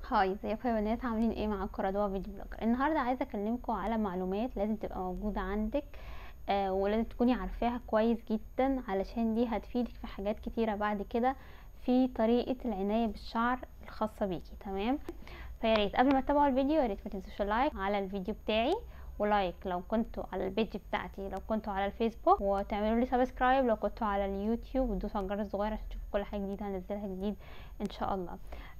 هاي ازيكم يا بنات عاملين ايه معاكم رضوى فيديو بلوجر النهارده عايزه اكلمكم على معلومات لازم تبقى موجوده عندك آه ولازم تكوني عارفاها كويس جدا علشان دي هتفيدك في حاجات كتيره بعد كده في طريقه العنايه بالشعر الخاصه بيكي تمام فيا ريت قبل ما تتابعوا الفيديو يا ريت ما تنسوش اللايك على الفيديو بتاعي ولايك لو كنتوا على البيج بتاعتي لو كنتوا على الفيسبوك وتعملوا لي سبسكرايب لو كنتوا على اليوتيوب وتدوسوا على الجرس الصغير عشان تشوفوا كل حاجه جديده هنزلها جديد ان شاء الله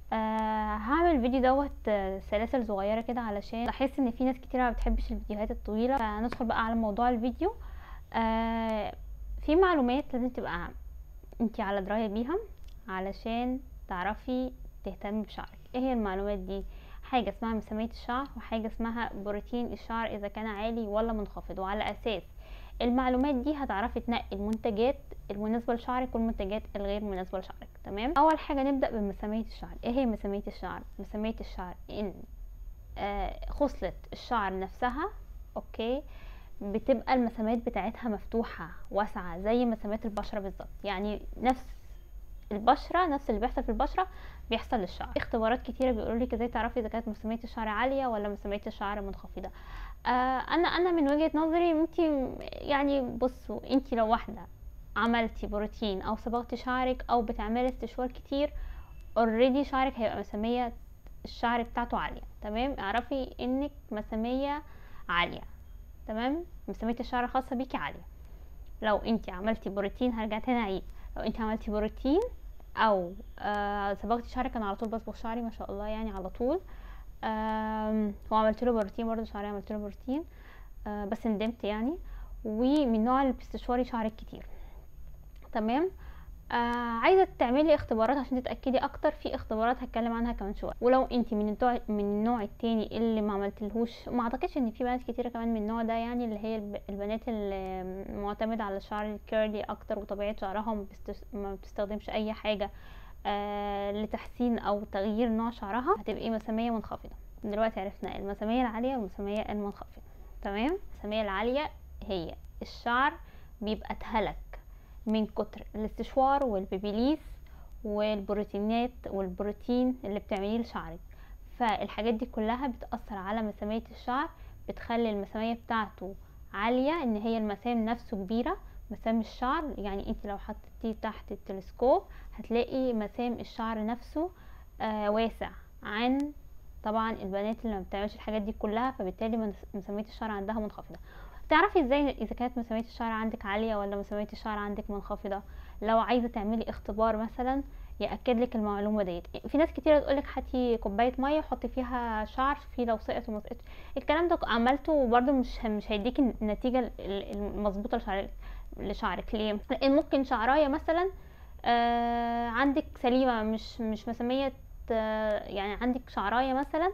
آه هعمل الفيديو دوت آه، سلاسل صغيره كده علشان لاحظت ان في ناس كتير ما بتحبش الفيديوهات الطويله فندخل بقى على موضوع الفيديو آه في معلومات لازم تبقى انتي على درايه بيها علشان تعرفي تهتمي بشعرك ايه هي المعلومات دي حاجه اسمها مساميه الشعر وحاجه اسمها بروتين الشعر اذا كان عالي ولا منخفض وعلى اساس المعلومات دي هتعرفي تنقي المنتجات المناسبه لشعرك والمنتجات الغير مناسبه لشعرك تمام اول حاجه نبدا بمساميه الشعر ايه هي مساميه الشعر مساميه الشعر ان آه خصله الشعر نفسها اوكي بتبقى المسامات بتاعتها مفتوحه واسعه زي مسامات البشره بالظبط يعني نفس البشره نفس اللي بيحصل في البشره بيحصل للشعر اختبارات كتيره بيقولوا لك ازاي تعرفي اذا كانت مساميه الشعر عاليه ولا مساميه الشعر منخفضه آه انا انا من وجهه نظري انت يعني بصوا انت لو واحده عملتي بروتين او صبغتي شعرك او بتعملي استشوار كتير اوريدي شعرك هيبقى مساميه الشعر بتاعته عاليه تمام اعرفي انك مساميه عاليه تمام مساميه الشعر الخاصه بيكي عاليه لو انت عملتي بروتين هرجع تاني اعيد لو انت عملتي بروتين او آه صبغتي شعرك انا على طول بصبغ شعري ما شاء الله يعني على طول آم، وعملت له بروتين برضه شعري عملت له بروتين آه بس ندمت يعني ومن نوع اللي بتستشواري شعرك كتير تمام آه عايزه تعملي اختبارات عشان تتاكدي اكتر في اختبارات هتكلم عنها كمان شويه ولو انت من النوع من النوع التاني اللي ما عملتلهوش ما اعتقدش ان في بنات كتيره كمان من النوع ده يعني اللي هي الب- البنات اللي معتمده على الشعر الكيرلي اكتر وطبيعه شعرها ما بتست- ما بتستخدمش اي حاجه آه لتحسين او تغيير نوع شعرها هتبقي مساميه منخفضه دلوقتي عرفنا المساميه العاليه والمساميه المنخفضه تمام المساميه العاليه هي الشعر بيبقى اتهلك من كتر الاستشوار والبيبيليس والبروتينات والبروتين اللي بتعمليه لشعرك فالحاجات دي كلها بتأثر على مسامية الشعر بتخلي المسامية بتاعته عالية ان هي المسام نفسه كبيرة مسام الشعر يعني انت لو حطيتيه تحت التلسكوب هتلاقي مسام الشعر نفسه آه واسع عن طبعا البنات اللي ما بتعملش الحاجات دي كلها فبالتالي مس- مسامية الشعر عندها منخفضة تعرفي ازاي اذا كانت مسامية الشعر عندك عالية ولا مسامية الشعر عندك منخفضة لو عايزة تعملي اختبار مثلا ياكد لك المعلومه ديت في ناس كتير تقول لك هاتي كوبايه ميه وحطي فيها شعر في لو سقط وما سقطش الكلام ده عملته وبرده مش مش هيديكي النتيجه ال- ال- المظبوطه لشعرك لشعرك ليه لان ممكن شعرايه مثلا آه عندك سليمه مش مش مسميه آه يعني عندك شعرايه مثلا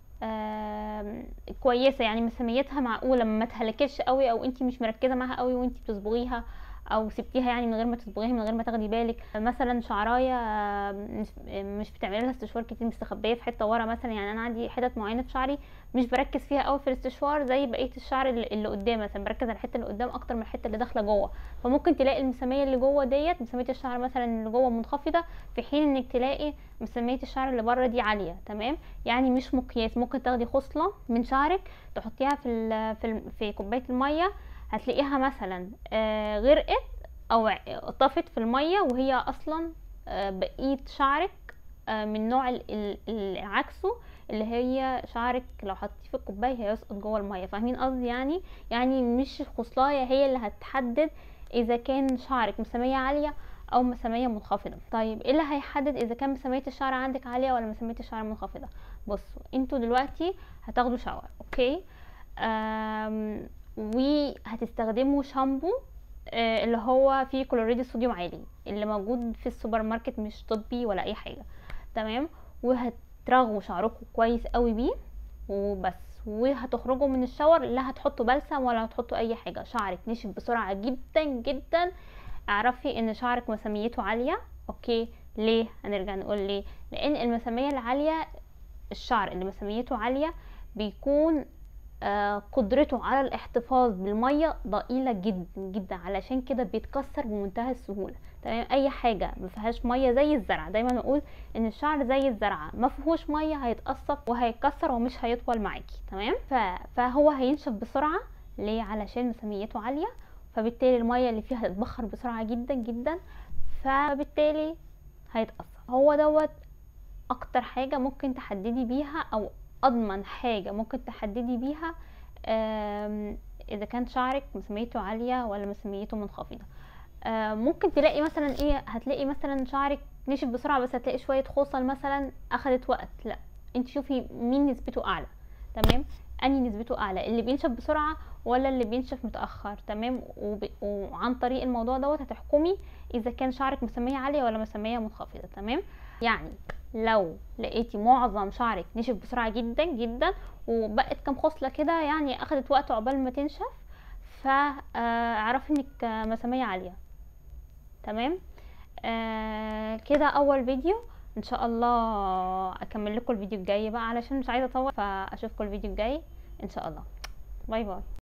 آم، كويسه يعني مسميتها معقوله ما تهلكتش قوي او انت مش مركزه معاها قوي وانت بتصبغيها او سبتيها يعني من غير ما تصبغيها من غير ما تاخدي بالك مثلا شعرايه آم، مش مش بتعملي لها استشوار كتير مستخبيه في حته ورا مثلا يعني انا عندي حتت معينه في شعري مش بركز فيها قوي في الاستشوار زي بقيه الشعر اللي اللي قدام مثلا بركز على الحته اللي قدام اكتر من الحته اللي داخله جوه فممكن تلاقي المساميه اللي جوه ديت مساميه الشعر مثلا اللي جوه منخفضه في حين انك تلاقي مساميه الشعر اللي بره دي عاليه تمام يعني مش مقياس ممكن تاخدي خصله من شعرك تحطيها في ال في ال في كوبايه الميه هتلاقيها مثلا آه، غرقت او ع- طفت في الميه وهي اصلا آه، بقيه شعرك آه، من نوع ال- ال- ال- عكسه اللي هي شعرك لو حطيتيه في الكوبايه هيسقط جوه الميه فاهمين قصدي يعني يعني مش الخصلايه هي اللي هتحدد اذا كان شعرك مساميه عاليه او مساميه منخفضه طيب ايه اللي هيحدد اذا كان مساميه الشعر عندك عاليه ولا مساميه الشعر منخفضه بصوا انتوا دلوقتي هتاخدوا شاور اوكي آم، وهتستخدموا شامبو آه، اللي هو فيه كلوريد الصوديوم عالي اللي موجود في السوبر ماركت مش طبي ولا اي حاجه تمام وهترغوا شعركم كويس قوي بيه وبس وهتخرجوا من الشاور لا هتحطوا بلسم ولا هتحطوا اي حاجه شعرك نشف بسرعه جدا جدا اعرفي ان شعرك مساميته عاليه اوكي ليه هنرجع نقول ليه لان المساميه العاليه الشعر اللي مساميته عاليه بيكون آه، قدرته على الاحتفاظ بالميه ضئيله جدا جدا علشان كده بيتكسر بمنتهى السهوله تمام اي حاجه ما فيهاش ميه زي الزرع دايما نقول ان الشعر زي الزرعه ما فيهوش ميه هيتقصف وهيتكسر ومش هيطول معاكي تمام ف- فهو هينشف بسرعه ليه علشان مسميته عاليه فبالتالي الميه اللي فيها هتتبخر بسرعه جدا جدا فبالتالي هيتقصف هو دوت اكتر حاجه ممكن تحددي بيها او اضمن حاجه ممكن تحددي بيها آم، اذا كان شعرك مسميته عاليه ولا مسميته منخفضه آم، ممكن تلاقي مثلا ايه هتلاقي مثلا شعرك نشف بسرعه بس هتلاقي شويه خصل مثلا اخدت وقت لا انت شوفي مين نسبته اعلى تمام انهي نسبته اعلى اللي بينشف بسرعه ولا اللي بينشف متاخر تمام وب... وعن طريق الموضوع دوت هتحكمي اذا كان شعرك مسميه عاليه ولا مسميه منخفضه تمام يعني لو لقيتي معظم شعرك نشف بسرعه جدا جدا وبقت كام خصله كده يعني اخدت وقت عقبال ما تنشف فاعرفي انك آه، مسامية عاليه تمام آه كده اول فيديو ان شاء الله اكمل لكم الفيديو الجاي بقى علشان مش عايزه اطول فاشوفكم الفيديو الجاي ان شاء الله باي باي